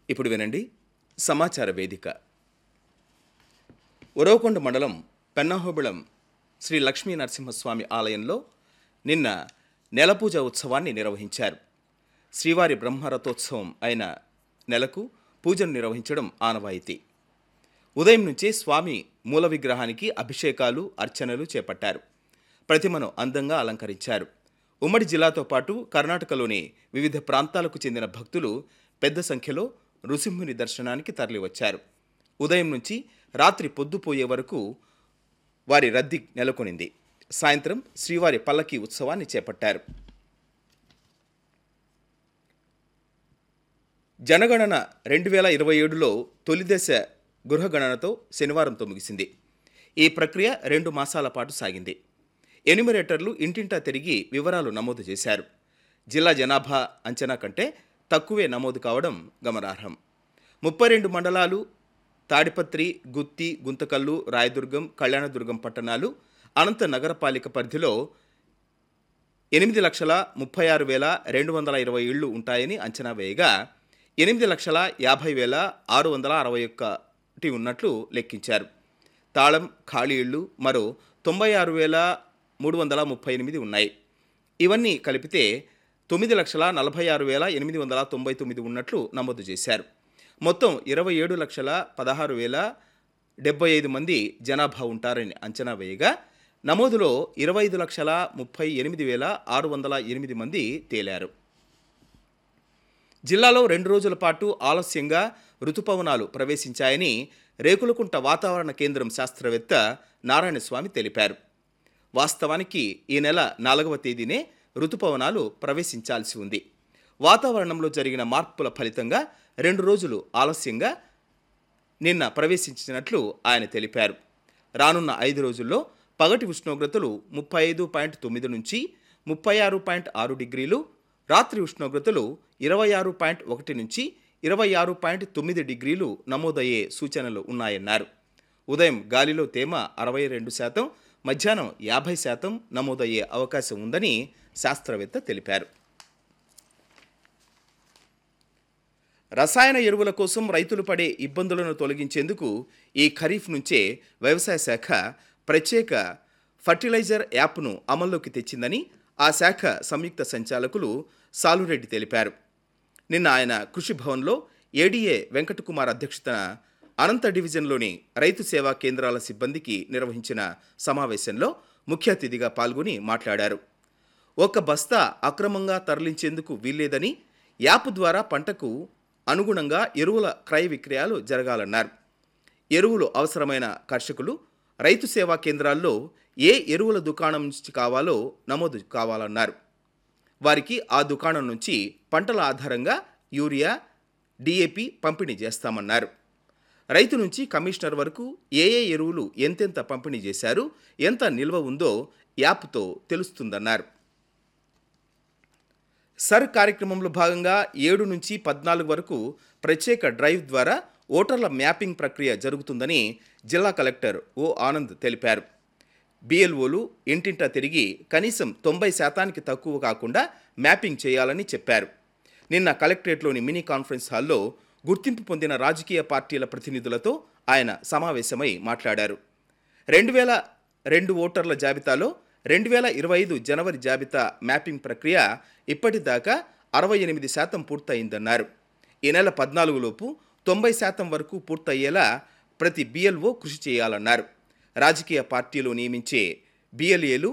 ఇప్పుడు వినండి సమాచార వేదిక ఉరవకొండ మండలం పెన్నాహోబిళం శ్రీ లక్ష్మీ నరసింహస్వామి ఆలయంలో నిన్న నెలపూజ ఉత్సవాన్ని నిర్వహించారు శ్రీవారి బ్రహ్మరథోత్సవం అయిన నెలకు పూజను నిర్వహించడం ఆనవాయితీ ఉదయం నుంచే స్వామి మూల విగ్రహానికి అభిషేకాలు అర్చనలు చేపట్టారు ప్రతిమను అందంగా అలంకరించారు ఉమ్మడి జిల్లాతో పాటు కర్ణాటకలోని వివిధ ప్రాంతాలకు చెందిన భక్తులు పెద్ద సంఖ్యలో నృసింహుని దర్శనానికి తరలివచ్చారు ఉదయం నుంచి రాత్రి పొద్దుపోయే వరకు వారి రద్దీ నెలకొనింది సాయంత్రం శ్రీవారి పల్లకి ఉత్సవాన్ని చేపట్టారు జనగణన రెండు వేల ఇరవై ఏడులో తొలిదశ గృహగణనతో శనివారంతో ముగిసింది ఈ ప్రక్రియ రెండు మాసాల పాటు సాగింది ఎన్యుమరేటర్లు ఇంటింటా తిరిగి వివరాలు నమోదు చేశారు జిల్లా జనాభా అంచనా కంటే తక్కువే నమోదు కావడం గమనార్హం ముప్పై రెండు మండలాలు తాడిపత్రి గుత్తి గుంతకల్లు రాయదుర్గం కళ్యాణదుర్గం పట్టణాలు అనంత నగరపాలిక పరిధిలో ఎనిమిది లక్షల ముప్పై ఆరు వేల రెండు వందల ఇరవై ఇళ్లు ఉంటాయని అంచనా వేయగా ఎనిమిది లక్షల యాభై వేల ఆరు వందల అరవై ఒక్కటి ఉన్నట్లు లెక్కించారు తాళం ఖాళీ ఇళ్లు మరో తొంభై ఆరు వేల మూడు వందల ముప్పై ఎనిమిది ఉన్నాయి ఇవన్నీ కలిపితే తొమ్మిది లక్షల నలభై ఆరు వేల ఎనిమిది వందల తొంభై తొమ్మిది ఉన్నట్లు నమోదు చేశారు మొత్తం ఇరవై ఏడు లక్షల పదహారు వేల డెబ్బై ఐదు మంది జనాభా ఉంటారని అంచనా వేయగా నమోదులో ఇరవై ఐదు లక్షల ముప్పై ఎనిమిది వేల ఆరు వందల ఎనిమిది మంది తేలారు జిల్లాలో రెండు రోజుల పాటు ఆలస్యంగా రుతుపవనాలు ప్రవేశించాయని రేకులకుంట వాతావరణ కేంద్రం శాస్త్రవేత్త నారాయణస్వామి తెలిపారు వాస్తవానికి ఈ నెల నాలుగవ తేదీనే రుతుపవనాలు ప్రవేశించాల్సి ఉంది వాతావరణంలో జరిగిన మార్పుల ఫలితంగా రెండు రోజులు ఆలస్యంగా నిన్న ప్రవేశించినట్లు ఆయన తెలిపారు రానున్న ఐదు రోజుల్లో పగటి ఉష్ణోగ్రతలు ముప్పై ఐదు పాయింట్ తొమ్మిది నుంచి ముప్పై ఆరు పాయింట్ ఆరు డిగ్రీలు రాత్రి ఉష్ణోగ్రతలు ఇరవై ఆరు పాయింట్ ఒకటి నుంచి ఇరవై ఆరు పాయింట్ తొమ్మిది డిగ్రీలు నమోదయ్యే సూచనలు ఉన్నాయన్నారు ఉదయం గాలిలో తేమ అరవై రెండు శాతం మధ్యాహ్నం యాభై శాతం నమోదయ్యే అవకాశం ఉందని శాస్త్రవేత్త తెలిపారు రసాయన ఎరువుల కోసం రైతులు పడే ఇబ్బందులను తొలగించేందుకు ఈ ఖరీఫ్ నుంచే వ్యవసాయ శాఖ ప్రత్యేక ఫర్టిలైజర్ యాప్ను అమల్లోకి తెచ్చిందని ఆ శాఖ సంయుక్త సంచాలకులు సాలురెడ్డి తెలిపారు నిన్న ఆయన కృషి భవన్లో ఏడీఏ వెంకటకుమార్ అధ్యక్షతన అనంత డివిజన్లోని రైతు సేవా కేంద్రాల సిబ్బందికి నిర్వహించిన సమావేశంలో ముఖ్య అతిథిగా పాల్గొని మాట్లాడారు ఒక బస్తా అక్రమంగా తరలించేందుకు వీల్లేదని యాప్ ద్వారా పంటకు అనుగుణంగా ఎరువుల క్రయ విక్రయాలు జరగాలన్నారు ఎరువులు అవసరమైన కర్షకులు రైతు సేవా కేంద్రాల్లో ఏ ఎరువుల దుకాణం నుంచి కావాలో నమోదు కావాలన్నారు వారికి ఆ దుకాణం నుంచి పంటల ఆధారంగా యూరియా డిఏపి పంపిణీ చేస్తామన్నారు రైతు నుంచి కమిషనర్ వరకు ఏ ఏ ఎరువులు ఎంతెంత పంపిణీ చేశారు ఎంత నిల్వ ఉందో యాప్తో తెలుస్తుందన్నారు సర్ కార్యక్రమంలో భాగంగా ఏడు నుంచి పద్నాలుగు వరకు ప్రత్యేక డ్రైవ్ ద్వారా ఓటర్ల మ్యాపింగ్ ప్రక్రియ జరుగుతుందని జిల్లా కలెక్టర్ ఓ ఆనంద్ తెలిపారు బిఎల్ఓలు ఇంటింటా తిరిగి కనీసం తొంభై శాతానికి తక్కువ కాకుండా మ్యాపింగ్ చేయాలని చెప్పారు నిన్న కలెక్టరేట్లోని మినీ కాన్ఫరెన్స్ హాల్లో గుర్తింపు పొందిన రాజకీయ పార్టీల ప్రతినిధులతో ఆయన సమావేశమై మాట్లాడారు రెండు వేల రెండు ఓటర్ల జాబితాలో రెండు వేల ఇరవై ఐదు జనవరి జాబితా మ్యాపింగ్ ప్రక్రియ ఇప్పటిదాకా అరవై ఎనిమిది శాతం పూర్తయిందన్నారు ఈ నెల పద్నాలుగులోపు తొంభై శాతం వరకు పూర్తయ్యేలా ప్రతి బిఎల్ఓ కృషి చేయాలన్నారు రాజకీయ పార్టీలు నియమించే బిఎల్ఏలు